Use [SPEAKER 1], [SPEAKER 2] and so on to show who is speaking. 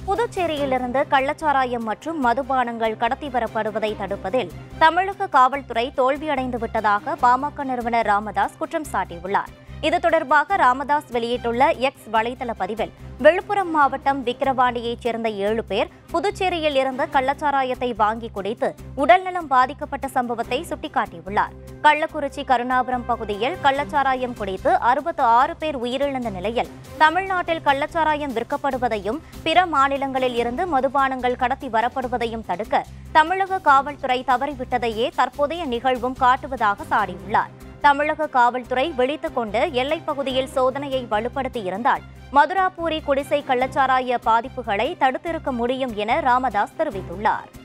[SPEAKER 1] புதுச்சேரியிலிருந்து கள்ளச்சாராயம் மற்றும் மதுபானங்கள் கடத்தி வரப்படுவதை தடுப்பதில் தமிழக காவல்துறை தோல்வியடைந்து விட்டதாக பாமக நிறுவனர் ராமதாஸ் குற்றம் சாட்டியுள்ளார் இது தொடர்பாக ராமதாஸ் வெளியிட்டுள்ள எக்ஸ் வலைதள பதிவில் விழுப்புரம் மாவட்டம் விக்கிரவாண்டியைச் சேர்ந்த ஏழு பேர் புதுச்சேரியில் இருந்து கள்ளச்சாராயத்தை வாங்கி குடித்து உடல்நலம் பாதிக்கப்பட்ட சம்பவத்தை சுட்டிக்காட்டியுள்ளார் கள்ளக்குறிச்சி கருணாபுரம் பகுதியில் கள்ளச்சாராயம் குடித்து அறுபத்து ஆறு பேர் உயிரிழந்த நிலையில் தமிழ்நாட்டில் கள்ளச்சாராயம் விற்கப்படுவதையும் பிற மாநிலங்களில் இருந்து மதுபானங்கள் கடத்தி வரப்படுவதையும் தடுக்க தமிழக காவல்துறை தவறிவிட்டதையே தற்போதைய நிகழ்வும் காட்டுவதாக சாடியுள்ளார் தமிழக காவல்துறை விழித்துக் கொண்டு எல்லைப் பகுதியில் சோதனையை வலுப்படுத்தி இருந்தால் மதுராபூரி குடிசை கள்ளச்சாராய பாதிப்புகளை தடுத்திருக்க முடியும் என ராமதாஸ் தெரிவித்துள்ளார்